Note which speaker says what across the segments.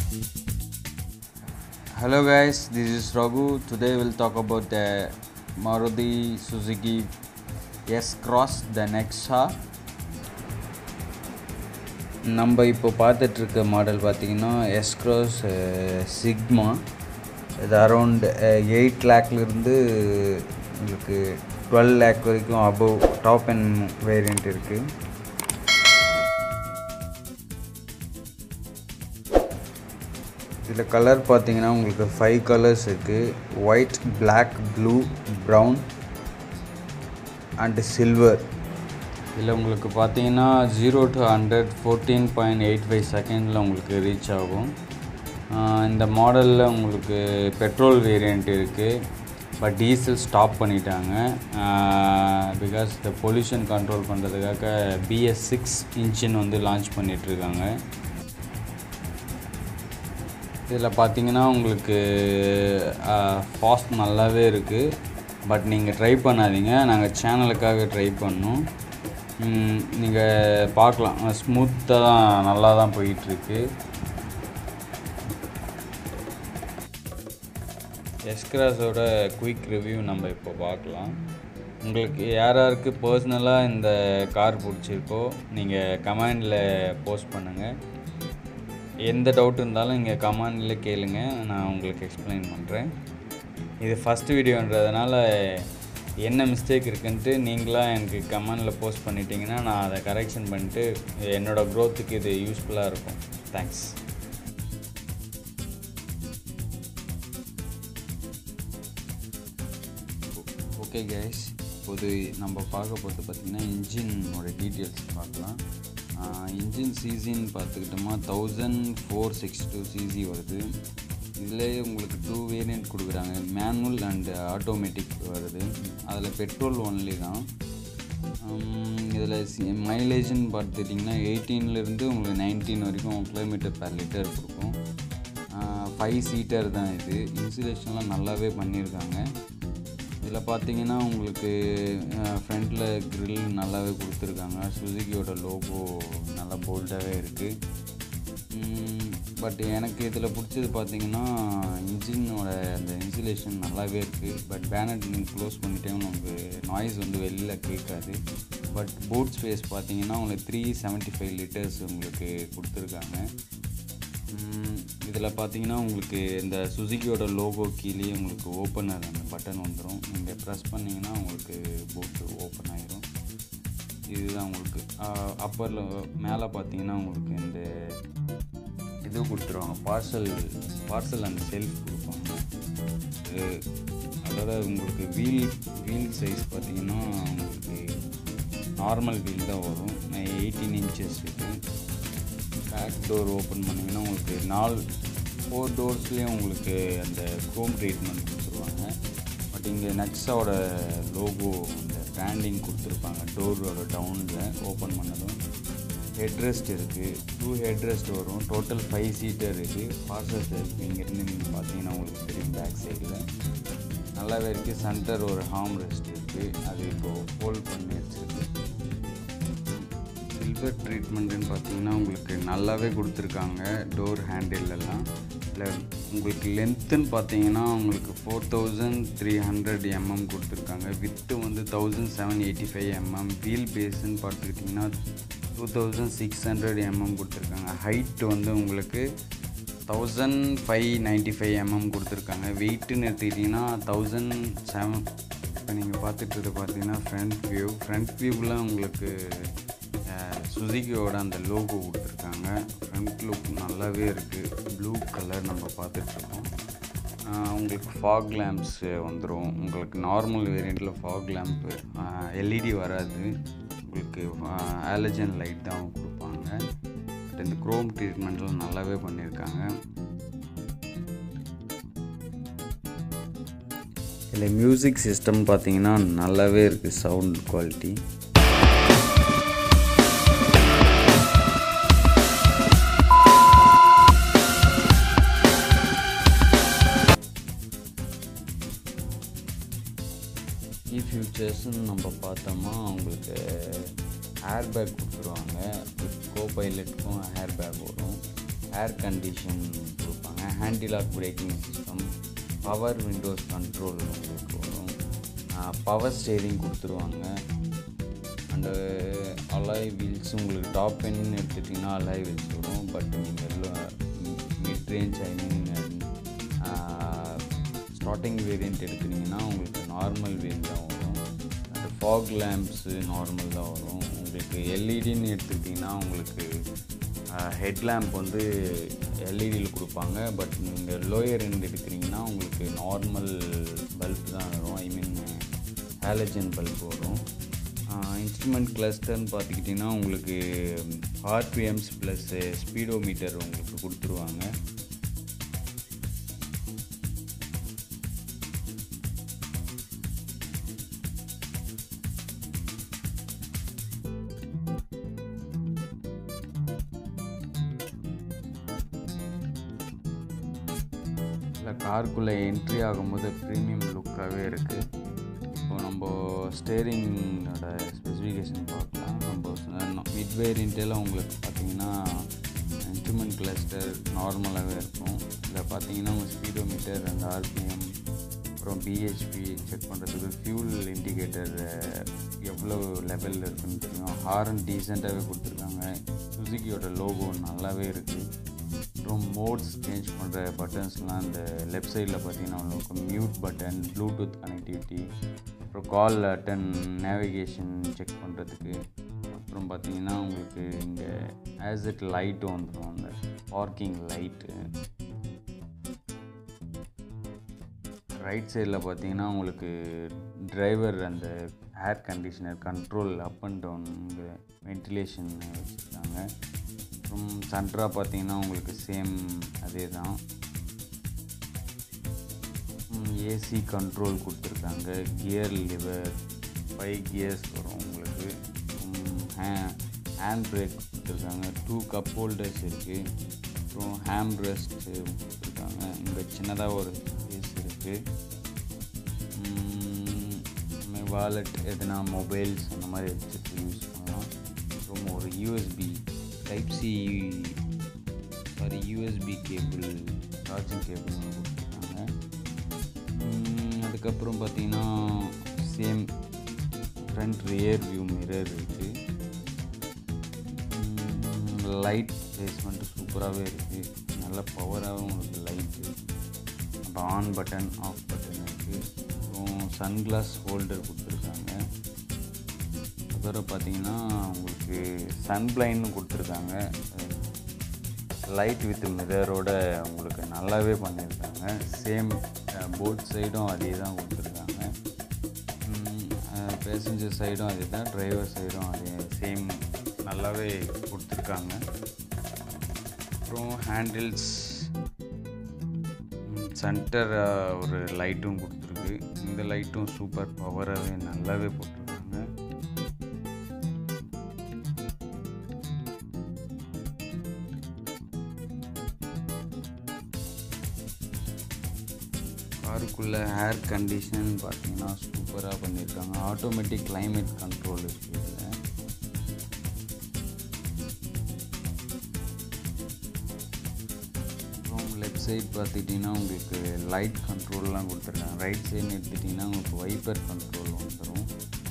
Speaker 1: Hello guys, this is Raghu. Today we'll talk about the Maruti Suzuki S Cross the Nexa. நம்ம இப்போ பார்த்துட்ருக்க model பார்த்தீங்கன்னா S cross sigma இது around eight லேக்லேருந்து உங்களுக்கு twelve lakh வரைக்கும் அபவ் டாப் அண்ட் வேரியண்ட் இருக்குது இதில் கலர் பார்த்தீங்கன்னா உங்களுக்கு ஃபைவ் கலர்ஸ் இருக்குது white black blue brown and silver இதில் உங்களுக்கு பார்த்தீங்கன்னா zero to hundred fourteen point eight five செகண்டில் உங்களுக்கு ரீச் ஆகும் ஆஹ் இந்த மாடலில் உங்களுக்கு பெட்ரோல் வேரியண்ட் இருக்குது பட் டீசல் ஸ்டாப் பண்ணிட்டாங்க பிகாஸ் இந்த பொல்யூஷன் கண்ட்ரோல் பண்ணுறதுக்காக பிஎஸ் சிக்ஸ் இன்ஜின் வந்து லான்ச் பண்ணிகிட்ருக்காங்க இதில் பார்த்தீங்கன்னா உங்களுக்கு ஃபாஸ்ட் நல்லாவே இருக்குது பட் நீங்கள் ட்ரை பண்ணாதீங்க நாங்கள் சேனலுக்காக ட்ரை பண்ணோம் நீங்கள் பார்க்கலாம் ஸ்மூத்தாக தான் நல்லா தான் போயிட்டுருக்கு எஸ்கிராஸோட குயிக் ரிவ்யூ நம்ம இப்போ பார்க்கலாம் உங்களுக்கு யார் யாருக்கு பர்சனலாக இந்த கார் பிடிச்சிருக்கோ நீங்கள் கமெண்டில் போஸ்ட் பண்ணுங்கள் எந்த டவுட் இருந்தாலும் இங்கே கமெண்டில் கேளுங்க நான் உங்களுக்கு எக்ஸ்பிளைன் பண்ணுறேன் இது ஃபஸ்ட் வீடியோன்றதுனால என்ன மிஸ்டேக் இருக்குன்ட்டு நீங்களாக எனக்கு கமெண்டில் போஸ்ட் பண்ணிட்டீங்கன்னா நான் அதை கரெக்ஷன் பண்ணிட்டு என்னோடய க்ரோத்துக்கு இது யூஸ்ஃபுல்லாக இருக்கும் தேங்க்ஸ் ஓகே கைஸ் இப்போது நம்ம பார்க்க போகிறது பார்த்திங்கன்னா இன்ஜினோட டீட்டெயில்ஸ் பார்க்கலாம் இன்ஜின் சிசின்னு பார்த்துக்கிட்டோமா thousand four six two CC வருது இதில் உங்களுக்கு டூ வேரியண்ட் கொடுக்குறாங்க மேனுவல் அண்டு ஆட்டோமேட்டிக் வருது அதில் பெட்ரோல் ஒன்லி தான் இதில் மைலேஜ்னு பார்த்துட்டிங்கன்னா எயிட்டீன்லேருந்து உங்களுக்கு நைன்டீன் வரைக்கும் கிலோமீட்டர் per லிட்டர் கொடுக்கும் ஃபைவ் சீட்டர் தான் இது இன்சுலேஷன்லாம் நல்லாவே பண்ணியிருக்காங்க இதில் பார்த்தீங்கன்னா உங்களுக்கு ஃப்ரண்ட்டில் grill நல்லாவே கொடுத்துருக்காங்க சுசுகியோட லோகோ நல்லா போல்டாகவே இருக்குது பட் எனக்கு இதில் பிடிச்சது பார்த்தீங்கன்னா இன்ஜினோட அந்த இன்சுலேஷன் நல்லாவே இருக்குது பட் பேனட் நீங்கள் க்ளோஸ் பண்ணிட்டேன்னு உங்களுக்கு நாய்ஸ் வந்து வெளியில் கேட்காது பட் பூட் ஸ்பேஸ் பார்த்தீங்கன்னா உங்களுக்கு த்ரீ செவன்ட்டி ஃபைவ் லிட்டர்ஸ் உங்களுக்கு கொடுத்துருக்காங்க இதில் பார்த்தீங்கன்னா உங்களுக்கு இந்த சுசுகியோட லோகோ கீழே உங்களுக்கு ஓப்பனர் அந்த பட்டன் வந்துடும் நீங்கள் ப்ரெஸ் பண்ணிங்கன்னா உங்களுக்கு போட்டு ஓப்பன் ஆயிரும் இதுதான் உங்களுக்கு அப்பரில் மேலே பார்த்தீங்கன்னா உங்களுக்கு இந்த இது கொடுத்துருவாங்க பார்சல் பார்சல் அந்த செல்ஃப் கொடுப்பாங்க அதோட உங்களுக்கு வீல் வீல் சைஸ் பார்த்தீங்கன்னா உங்களுக்கு நார்மல் வீல் தான் வரும் எயிட்டீன் இன்ச்சஸ் இது பேக் டோர் ஓப்பன் பண்ணிங்கன்னா உங்களுக்கு நாலு ஃபோர் டோர்ஸ்லேயும் உங்களுக்கு அந்த க்ரோம் ட்ரீட்மெண்ட் கொடுத்துருவாங்க பட் இங்கே நெக்ஸாவோட லோகோ அந்த பிராண்டிங் கொடுத்துருப்பாங்க டோரோட டவுனில் ஓப்பன் பண்ணதும் ஹெட்ரெஸ்ட் இருக்குது டூ ஹெட்ரெஸ்ட் வரும் டோட்டல் ஃபைவ் சீட்டர் இருக்குது பார்சல் செல்ஃப் இங்கேருந்து நீங்கள் பார்த்தீங்கன்னா உங்களுக்கு தெரியும் பேக் சைடில் நல்லாவே இருக்குது சென்டர் ஒரு ஹார்ம் ரெஸ்ட் இருக்குது அது இப்போது ஹோல்ட் பண்ணி வச்சுருக்கு சில்வர் ட்ரீட்மெண்ட்டுன்னு பார்த்தீங்கன்னா உங்களுக்கு நல்லாவே கொடுத்துருக்காங்க டோர் ஹேண்டிலெல்லாம் இல்லை உங்களுக்கு லென்த்துன்னு பார்த்தீங்கன்னா உங்களுக்கு four thousand three hundred MM கொடுத்துருக்காங்க வித்து வந்து thousand seven eighty five MM wheel பேஸுன்னு பார்த்துக்கிட்டிங்கன்னா two thousand six hundred MM கொடுத்துருக்காங்க ஹைட் வந்து உங்களுக்கு thousand five ninety five MM கொடுத்துருக்காங்க வெயிட்டுன்னு எடுத்துக்கிட்டிங்கன்னா தௌசண்ட் செவன் இப்போ நீங்கள் பார்த்துட்டு பார்த்தீங்கன்னா ஃப்ரண்ட் வியூ ஃப்ரண்ட் வியூவில் உங்களுக்கு சுசுகியோட அந்த லோகோ கொடுத்துருக்காங்க ஃப்ரண்ட் லுக் நல்லாவே இருக்குது ப்ளூ கலர் நம்ம பார்த்துட்ருக்கோம் உங்களுக்கு ஃபாக் லேம்ப்ஸ் வந்துடும் உங்களுக்கு நார்மல் வேரியண்ட்டில் ஃபாக் லேம்ப்பு எல்இடி வராது உங்களுக்கு ஆலஜன் லைட் தான் கொடுப்பாங்க பட் இந்த க்ரோம் ட்ரீட்மெண்ட்லாம் நல்லாவே பண்ணியிருக்காங்க இதில் மியூசிக் சிஸ்டம் பார்த்தீங்கன்னா நல்லாவே இருக்குது சவுண்ட் குவாலிட்டி கீ ஃபியூச்சர்ஸ்னு நம்ம பார்த்தோமா உங்களுக்கு ஏர் பேக் கொடுத்துருவாங்க வித் கோ பைலட்டுக்கும் ஏர் பேக் வரும் ஏர் கண்டிஷன் கொடுப்பாங்க antilock braking system power windows control உங்களுக்கு வரும் பவர் ஸ்டேரிங் கொடுத்துருவாங்க அண்டு அலாய் வீல்ஸ் உங்களுக்கு டாப் என்னு எடுத்துட்டிங்கன்னா அலாய் வீல்ஸ் வரும் பட் நீங்கள் mid range I mean starting variant எடுக்கிறீங்கன்னா உங்களுக்கு நார்மல் வீல் தான் வரும் அந்த ஃபாக் லேம்ப்ஸு நார்மல் தான் வரும் உங்களுக்கு எல்இடின்னு எடுத்துக்கிட்டிங்கன்னா உங்களுக்கு ஹெட் லேம்ப் வந்து எல்இடியில் கொடுப்பாங்க பட் நீங்கள் லோயர் எண்ட் எடுக்கிறீங்கன்னா உங்களுக்கு நார்மல் பல்ப் தான் வரும் ஐ மீன் ஹாலஜன் பல்ப் வரும் இன்ஸ்ட்ருமெண்ட் கிளஸ்டர்னு பார்த்துக்கிட்டிங்கன்னா உங்களுக்கு ஆர்பிஎம்ஸ் ப்ளஸ் ஸ்பீடோமீட்டர் உங்களுக்கு கொடுத்துருவாங்க இல்லை காருக்குள்ளே என்ட்ரி ஆகும்போது ப்ரீமியம் லுக்காகவே இருக்குது இப்போ நம்ம ஸ்டேரிங்கோட ஸ்பெசிஃபிகேஷன் பார்க்கலாம் நம்ம மிட் வேரியண்ட்டெல்லாம் உங்களுக்கு பார்த்தீங்கன்னா இன்ஸ்ட்ருமெண்ட் கிளஸ்டர் நார்மலாகவே இருக்கும் இதில் பார்த்தீங்கன்னா உங்கள் ஸ்பீடோமீட்டர் அந்த ஆர்பிஎம் அப்புறம் பிஹெச்பி செக் பண்ணுறதுக்கு ஃபியூல் இண்டிகேட்டர் எவ்வளோ லெவலில் இருக்குன்னு தெரியும் ஹாரன் டீசெண்டாகவே கொடுத்துருக்காங்க சுசுக்கியோட லோகோ நல்லாவே இருக்குது அப்புறம் மோட்ஸ் சேஞ்ச் பண்ணுற பட்டன்ஸ்லாம் இந்த லெஃப்ட் சைடில் பார்த்தீங்கன்னா உங்களுக்கு மியூட் பட்டன் ப்ளூடூத் கனெக்டிவிட்டி அப்புறம் கால் அட்டன் நேவிகேஷன் செக் பண்ணுறதுக்கு அப்புறம் பார்த்தீங்கன்னா உங்களுக்கு இங்கே ஆசிட் லைட்டும் வந்துடும் அந்த பார்க்கிங் லைட்டு ரைட் சைடில் பார்த்தீங்கன்னா உங்களுக்கு டிரைவர் அந்த air conditioner control up and down ventilation வச்சுருக்காங்க அப்புறம் சன்ட்ரா பார்த்தீங்கன்னா உங்களுக்கு சேம் அதே தான் ஏசி கண்ட்ரோல் கொடுத்துருக்காங்க கியர் லிவர் ஃபைவ் கியர்ஸ் வரும் உங்களுக்கு ஹேண்ட் பிரேக் கொடுத்துருக்காங்க டூ கப் ஹோல்டர்ஸ் இருக்குது அப்புறம் ஹேம் ரெஸ்ட் கொடுத்துருக்காங்க இங்கே சின்னதாக ஒரு ஸ்பேஸ் இருக்குது வாலெட் எதுனா மொபைல்ஸ் அந்த மாதிரி வச்சுட்டு யூஸ் பண்ணலாம் அப்புறம் ஒரு USB type C sorry USB cable charging cable ஒன்று கொடுத்துருக்காங்க அதுக்கப்புறம் பார்த்தீங்கன்னா same front rear view mirror இருக்குது லைட் பிளேஸ்மெண்ட்டு சூப்பராகவே இருக்குது நல்ல பவராகவும் இருக்குது லைட்டு அப்புறம் ஆன் பட்டன் ஆஃப் பட்டன் இருக்குது அப்புறம் சன்கிளாஸ் ஹோல்டர் கொடுத்துருக்காங்க அதோட பார்த்தீங்கன்னா உங்களுக்கு சன் பிளைன்னு கொடுத்துருக்காங்க லைட் வித் மிரரோட உங்களுக்கு நல்லாவே பண்ணியிருக்காங்க சேம் போட் சைடும் அதே தான் கொடுத்துருக்காங்க பேசஞ்சர் சைடும் அதே தான் டிரைவர் சைடும் அதே சேம் நல்லாவே கொடுத்துருக்காங்க அப்புறம் ஹேண்டில்ஸ் சென்டர் ஒரு லைட்டும் கொடுத்துருக்கு இந்த லைட்டும் சூப்பர் பவராகவே நல்லாவே போட்டிருக்காங்க காருக்குள்ளே ஏர் கண்டிஷன் பார்த்தீங்கன்னா சூப்பராக பண்ணியிருக்காங்க ஆட்டோமேட்டிக் கிளைமேட் கண்ட்ரோல் இருக்குது இதில் அப்புறம் லெஃப்ட் சைட் பார்த்துக்கிட்டிங்கன்னா உங்களுக்கு லைட் கண்ட்ரோல்லாம் கொடுத்துருக்காங்க ரைட் சைடுன்னு எடுத்துட்டிங்கன்னா உங்களுக்கு வைப்பர் கண்ட்ரோல் வந்துடும்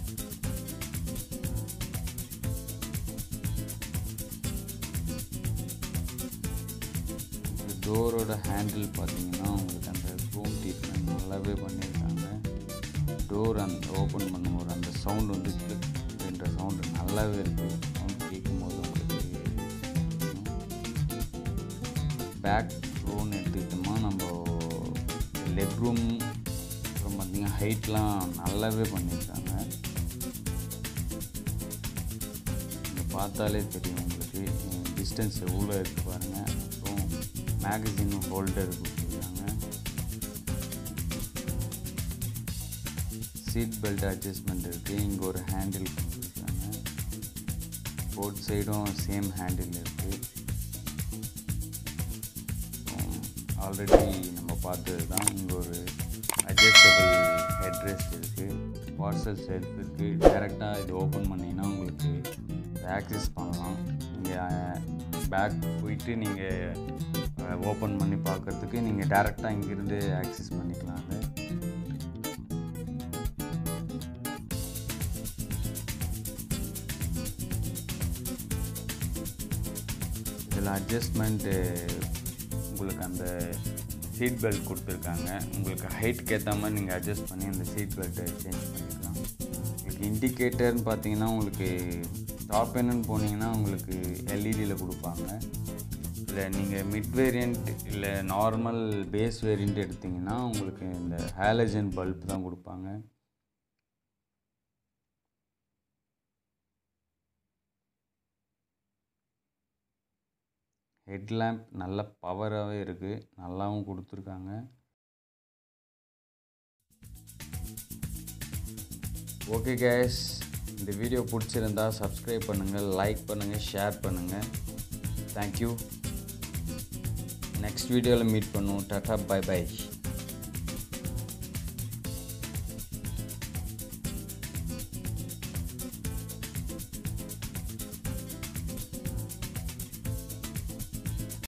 Speaker 1: டோரோட ஹேண்டில் பார்த்தீங்கன்னா உங்களுக்கு அந்த க்ரோம் ட்ரீட்மெண்ட் நல்லாவே பண்ணியிருக்காங்க டோர் அந்த ஓப்பன் பண்ணும்போது அந்த சவுண்ட் வந்து கிளிக் என்ற சவுண்டு நல்லாவே இருக்குது சவுண்ட் கேட்கும்போது உங்களுக்கு பேக் ரோன்னு எடுத்துக்கிட்டோமா நம்ம லெக் ரூம் அப்புறம் பார்த்திங்கன்னா ஹைட்லாம் நல்லாவே பண்ணியிருக்காங்க இங்கே பார்த்தாலே தெரியும் உங்களுக்கு டிஸ்டன்ஸ் எவ்வளோ இருக்குது பாருங்கள் அப்புறம் மேகசின் ஹோல்டர் கொடுத்துருக்காங்க சீட் பெல்ட் அட்ஜஸ்ட்மெண்ட் இருக்குது இங்கே ஒரு ஹேண்டில் கொடுத்துருக்காங்க போட் சைடும் சேம் ஹேண்டில் இருக்குது ஆல்ரெடி நம்ம பார்த்தது தான் இங்கே ஒரு அட்ஜஸ்டபிள் ஹெட்ரெஸ்ட் இருக்குது பார்சல் செல்ஃப் இருக்குது டேரெக்டாக இது ஓப்பன் பண்ணிங்கன்னா உங்களுக்கு ஆக்சஸ் பண்ணலாம் இங்கே பேக் போயிட்டு நீங்கள் ஓப்பன் பண்ணி பார்க்குறதுக்கு நீங்கள் டேரெக்டாக இங்கேருந்து ஆக்சஸ் பண்ணிக்கலாம் அதை இதில் அட்ஜஸ்ட்மெண்ட்டு உங்களுக்கு அந்த சீட் பெல்ட் கொடுத்துருக்காங்க உங்களுக்கு ஹைட்டுக்கு ஏற்ற மாதிரி நீங்கள் அட்ஜஸ்ட் பண்ணி அந்த சீட் பெல்ட்டை சேஞ்ச் பண்ணிக்கலாம் உங்களுக்கு இண்டிகேட்டர்னு பார்த்தீங்கன்னா உங்களுக்கு டாப் என்னன்னு போனீங்கன்னா உங்களுக்கு எல்இடியில் கொடுப்பாங்க இல்லை நீங்கள் மிட் வேரியண்ட் இல்லை நார்மல் பேஸ் வேரியண்ட் எடுத்திங்கன்னா உங்களுக்கு இந்த ஹேலஜன் பல்ப் தான் கொடுப்பாங்க ஹெட்லேம்ப் நல்ல பவராகவே இருக்குது நல்லாவும் கொடுத்துருக்காங்க ஓகே கேஸ் இந்த வீடியோ பிடிச்சிருந்தா சப்ஸ்கிரைப் பண்ணுங்கள் லைக் பண்ணுங்கள் ஷேர் பண்ணுங்கள் தேங்க்யூ நெக்ஸ்ட் வீடியோவில் மீட் பண்ணுவோம் டாட்டா பை பை